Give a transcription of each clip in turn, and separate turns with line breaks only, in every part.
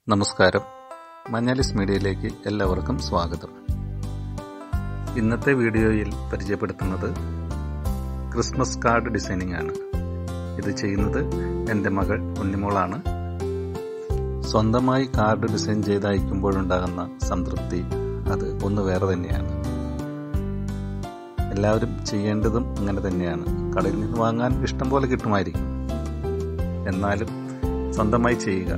നമസ്കാരം മഞ്ഞാലിസ് മീഡിയയിലേക്ക് എല്ലാവർക്കും സ്വാഗതം ഇന്നത്തെ വീഡിയോയിൽ പരിചയപ്പെടുത്തുന്നത് ക്രിസ്മസ് കാർഡ് ഡിസൈനിങ് ആണ് ഇത് ചെയ്യുന്നത് എൻ്റെ മകൾ ഉണ്ണിമോളാണ് സ്വന്തമായി കാർഡ് ഡിസൈൻ ചെയ്ത് അയക്കുമ്പോഴുണ്ടാകുന്ന സംതൃപ്തി അത് ഒന്ന് വേറെ തന്നെയാണ് എല്ലാവരും ചെയ്യേണ്ടതും അങ്ങനെ തന്നെയാണ് കടയിൽ നിന്ന് വാങ്ങാൻ ഇഷ്ടം പോലെ കിട്ടുമായിരിക്കും എന്നാലും സ്വന്തമായി ചെയ്യുക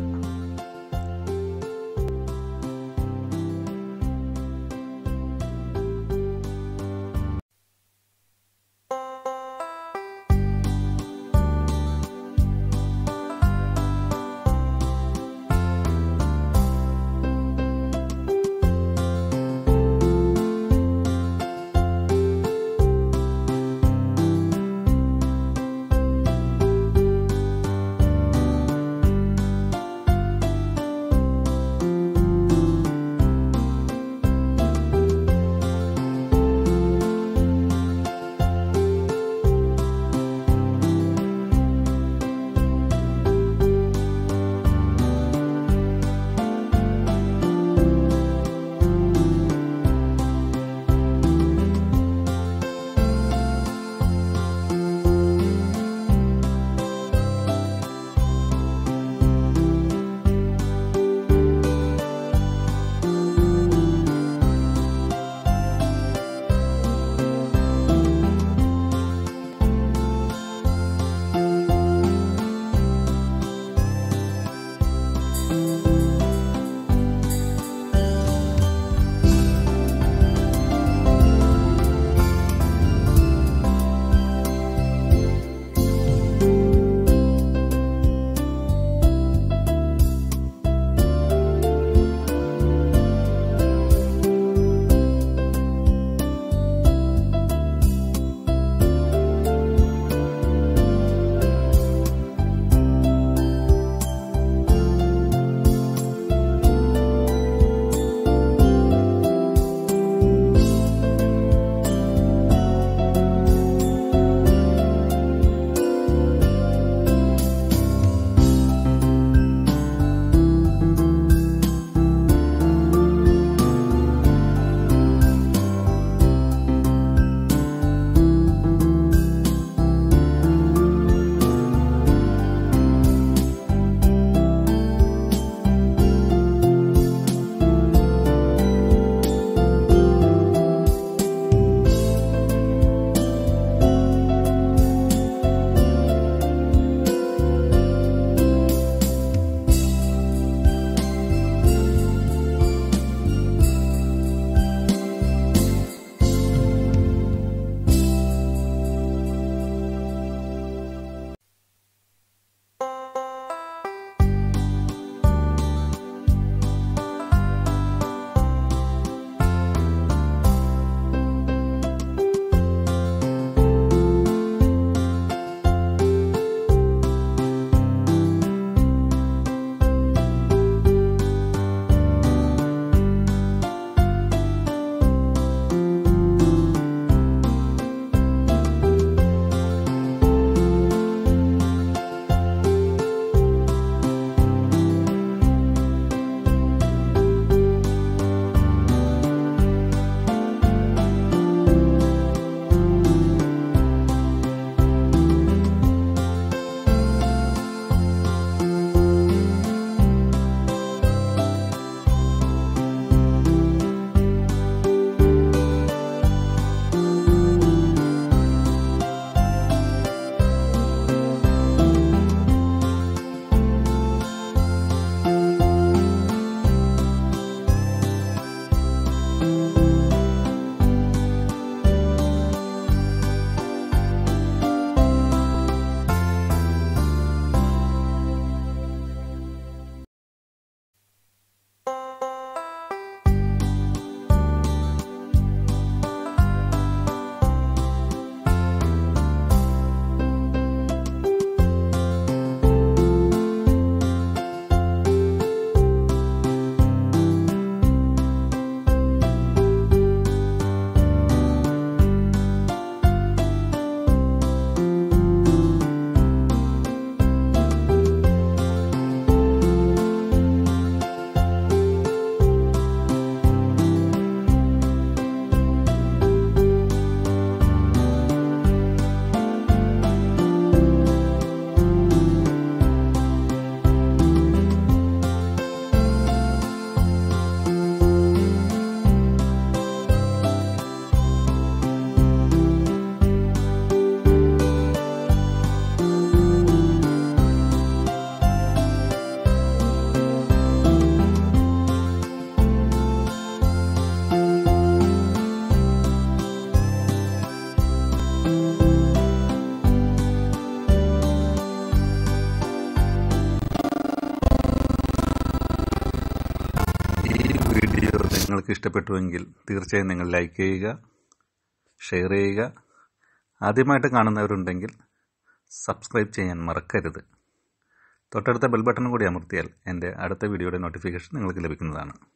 നിങ്ങൾക്ക് ഇഷ്ടപ്പെട്ടുവെങ്കിൽ തീർച്ചയായും നിങ്ങൾ ലൈക്ക് ചെയ്യുക ഷെയർ ചെയ്യുക ആദ്യമായിട്ട് കാണുന്നവരുണ്ടെങ്കിൽ സബ്സ്ക്രൈബ് ചെയ്യാൻ മറക്കരുത് തൊട്ടടുത്ത ബെൽ ബട്ടൺ കൂടി അമർത്തിയാൽ എൻ്റെ അടുത്ത വീഡിയോയുടെ നോട്ടിഫിക്കേഷൻ നിങ്ങൾക്ക് ലഭിക്കുന്നതാണ്